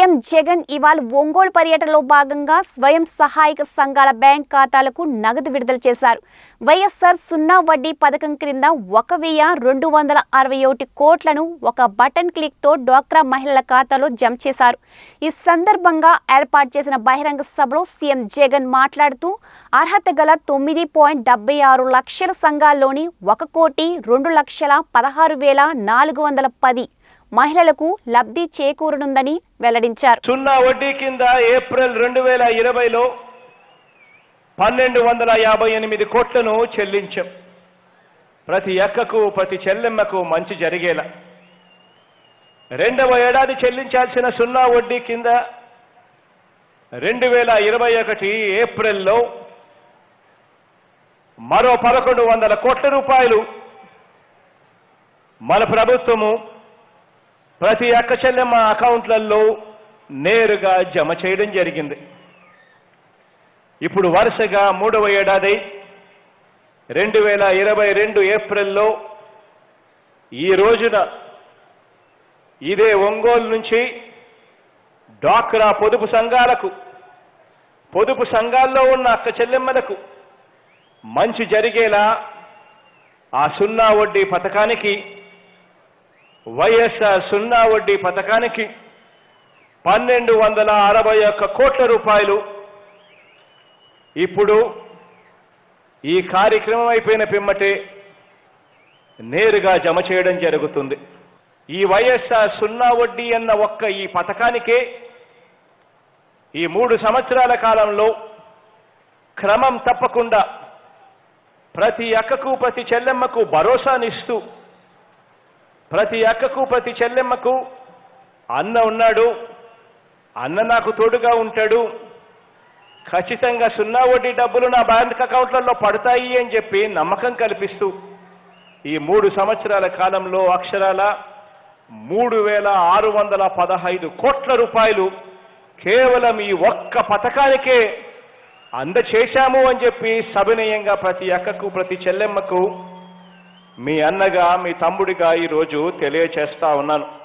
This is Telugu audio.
సీఎం జగన్ ఇవాళ ఒంగోలు పర్యటనలో భాగంగా స్వయం సహాయక సంఘాల బ్యాంక్ ఖాతాలకు నగదు విడుదల చేశారు వైఎస్ఆర్ సున్నా వడ్డీ పథకం క్రింద ఒక వెయ్యి రెండు వందల అరవై ఒకటి కోట్లను ఒక బటన్ క్లిక్తో డ్వాక్రా మహిళల ఖాతాలో జమ చేశారు ఈ సందర్భంగా ఏర్పాటు చేసిన బహిరంగ సభలో సీఎం జగన్ మాట్లాడుతూ అర్హత గల తొమ్మిది పాయింట్ డెబ్బై ఆరు లక్షల సంఘాల్లోని ఒక కోటి రెండు లక్షల పదహారు వేల నాలుగు వందల పది మహిళలకు లబ్ధి చేకూరనుందని వెల్లడించారు సున్నా వడ్డీ కింద ఏప్రిల్ రెండు వేల ఇరవైలో పన్నెండు వందల యాభై ఎనిమిది కోట్లను చెల్లించాం ప్రతి ఎక్కకు ప్రతి చెల్లెమ్మకు మంచి జరిగేలా రెండవ ఏడాది చెల్లించాల్సిన సున్నా వడ్డీ కింద రెండు వేల ఇరవై ఒకటి ఏప్రిల్లో మరో పదకొండు వందల కోట్ల రూపాయలు మన ప్రభుత్వము ప్రతి అక్క చెల్లెమ్మ అకౌంట్లలో నేరుగా జమ చేయడం జరిగింది ఇప్పుడు వరుసగా మూడవ ఏడాది రెండు వేల ఇరవై రెండు ఏప్రిల్లో ఈ రోజున ఇదే ఒంగోలు నుంచి డ్వాక్రా పొదుపు సంఘాలకు పొదుపు సంఘాల్లో ఉన్న అక్క చెల్లెమ్మలకు మంచి జరిగేలా ఆ సున్నా వడ్డీ పథకానికి వైఎస్ఆర్ సున్నా వడ్డీ పథకానికి పన్నెండు వందల అరవై ఒక్క కోట్ల రూపాయలు ఇప్పుడు ఈ కార్యక్రమం అయిపోయిన పిమ్మటే నేరుగా జమ చేయడం జరుగుతుంది ఈ వైఎస్ఆర్ సున్నా వడ్డీ అన్న ఒక్క ఈ పథకానికే ఈ మూడు సంవత్సరాల కాలంలో క్రమం తప్పకుండా ప్రతి అక్కకు ప్రతి చెల్లెమ్మకు భరోసానిస్తూ ప్రతి అక్కకు ప్రతి చెల్లెమ్మకు అన్న ఉన్నాడు అన్న నాకు తోడుగా ఉంటాడు ఖచ్చితంగా సున్నా వడ్డీ డబ్బులు నా బ్యాంక్ అకౌంట్లలో పడతాయి అని చెప్పి నమ్మకం కల్పిస్తూ ఈ మూడు సంవత్సరాల కాలంలో అక్షరాల మూడు వేల ఆరు వందల పదహైదు కోట్ల రూపాయలు కేవలం ఈ ఒక్క పథకానికే అందచేశాము అని చెప్పి సవినయంగా ప్రతి అక్కకు ప్రతి చెల్లెమ్మకు మీ అన్నగా మీ తమ్ముడిగా ఈరోజు తెలియచేస్తా ఉన్నాను